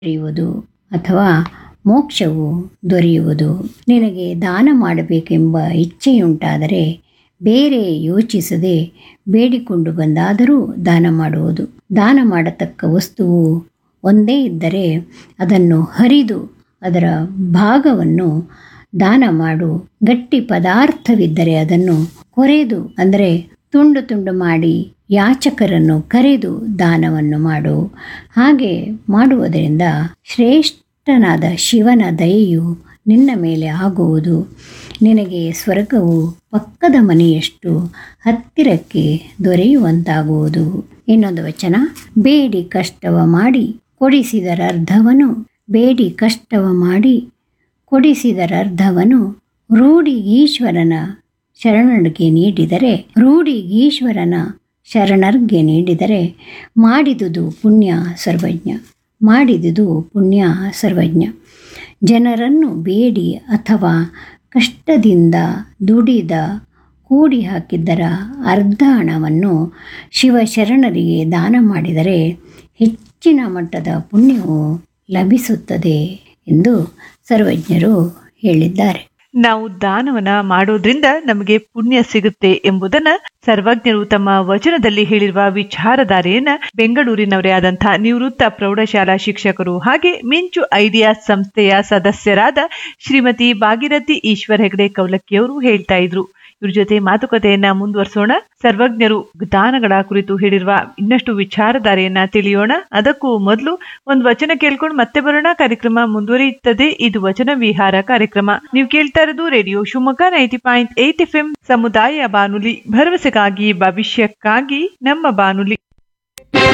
ದೊರೆಯುವುದು ಅಥವಾ ಮೋಕ್ಷವು ದೊರೆಯುವುದು ನಿನಗೆ ದಾನ ಮಾಡಬೇಕೆಂಬ ಇಚ್ಛೆಯುಂಟಾದರೆ ಬೇರೆ ಯೋಚಿಸದೆ ಬೇಡಿಕೊಂಡು ಬಂದಾದರೂ ದಾನ ಮಾಡುವುದು ದಾನ ಮಾಡತಕ್ಕ ವಸ್ತುವು ಒಂದೇ ಇದ್ದರೆ ಅದನ್ನು ಹರಿದು ಅದರ ಭಾಗವನ್ನು ದಾನ ಮಾಡು ಗಟ್ಟಿ ಪದಾರ್ಥವಿದ್ದರೆ ಅದನ್ನು ಕೊರೆದು ಅಂದರೆ ತುಂಡು ತುಂಡು ಮಾಡಿ ಯಾಚಕರನ್ನು ಕರೆದು ದಾನವನ್ನು ಮಾಡು ಹಾಗೆ ಮಾಡುವುದರಿಂದ ಶ್ರೇಷ್ಠನಾದ ಶಿವನ ದಯೆಯು ನಿನ್ನ ಮೇಲೆ ಆಗುವುದು ನಿನಗೆ ಸ್ವರ್ಗವು ಪಕ್ಕದ ಮನೆಯಷ್ಟು ಹತ್ತಿರಕ್ಕೆ ದೊರೆಯುವಂತಾಗುವುದು ಇನ್ನೊಂದು ವಚನ ಬೇಡಿ ಕಷ್ಟವ ಮಾಡಿ ಕೊಡಿಸಿದರರ್ಧವನು ಬೇಡಿ ಕಷ್ಟವ ಮಾಡಿ ಕೊಡಿಸಿದರರ್ಧವನು ರೂಢಿ ಈಶ್ವರನ ಶರಣರಿಗೆ ನೀಡಿದರೆ ರೂಢಿ ಈಶ್ವರನ ಶರಣರ್ಗೆ ನೀಡಿದರೆ ಮಾಡಿದುದು ಪುಣ್ಯ ಸರ್ವಜ್ಞ ಮಾಡಿದುದು ಪುಣ್ಯ ಸರ್ವಜ್ಞ ಜನರನ್ನು ಬೇಡಿ ಅಥವಾ ಕಷ್ಟದಿಂದ ದುಡಿದ ಕೂಡಿ ಹಾಕಿದ್ದರ ಅರ್ಧ ಹಣವನ್ನು ಶಿವಶರಣರಿಗೆ ದಾನ ಮಾಡಿದರೆ ಹೆಚ್ಚಿನ ಮಟ್ಟದ ಪುಣ್ಯವು ಲಭಿಸುತ್ತದೆ ಎಂದು ಸರ್ವಜ್ಞರು ಹೇಳಿದ್ದಾರೆ ನಾವು ದಾನವನ್ನ ಮಾಡೋದ್ರಿಂದ ನಮಗೆ ಪುಣ್ಯ ಸಿಗುತ್ತೆ ಎಂಬುದನ್ನ ಸರ್ವಜ್ಞರು ತಮ್ಮ ವಚನದಲ್ಲಿ ಹೇಳಿರುವ ವಿಚಾರಧಾರೆಯನ್ನ ಬೆಂಗಳೂರಿನವರೇ ಆದಂತಹ ನಿವೃತ್ತ ಪ್ರೌಢಶಾಲಾ ಶಿಕ್ಷಕರು ಹಾಗೆ ಮಿಂಚು ಐಡಿಯಾಸ್ ಸಂಸ್ಥೆಯ ಸದಸ್ಯರಾದ ಶ್ರೀಮತಿ ಭಾಗೀರಥಿ ಈಶ್ವರ್ ಹೆಗಡೆ ಕೌಲಕ್ಕಿಯವರು ಹೇಳ್ತಾ ಇದ್ರು ಇವ್ರ ಜೊತೆ ಮಾತುಕತೆಯನ್ನ ಮುಂದುವರಿಸೋಣ ಸರ್ವಜ್ಞರು ದಾನಗಳ ಕುರಿತು ಹೇಳಿರುವ ಇನ್ನಷ್ಟು ವಿಚಾರಧಾರೆಯನ್ನ ತಿಳಿಯೋಣ ಅದಕ್ಕೂ ಮೊದಲು ಒಂದು ವಚನ ಕೇಳ್ಕೊಂಡು ಮತ್ತೆ ಬರೋಣ ಕಾರ್ಯಕ್ರಮ ಮುಂದುವರಿಯುತ್ತದೆ ಇದು ವಚನ ವಿಹಾರ ಕಾರ್ಯಕ್ರಮ ನೀವು ಕೇಳ್ತಾ ಇರೋದು radio Shivamogga ninety point eight F M ಸಮುದಾಯ ಬಾನುಲಿ ಭರವಸೆಗಾಗಿ ಭವಿಷ್ಯಕ್ಕಾಗಿ ನಮ್ಮ ಬಾನುಲಿ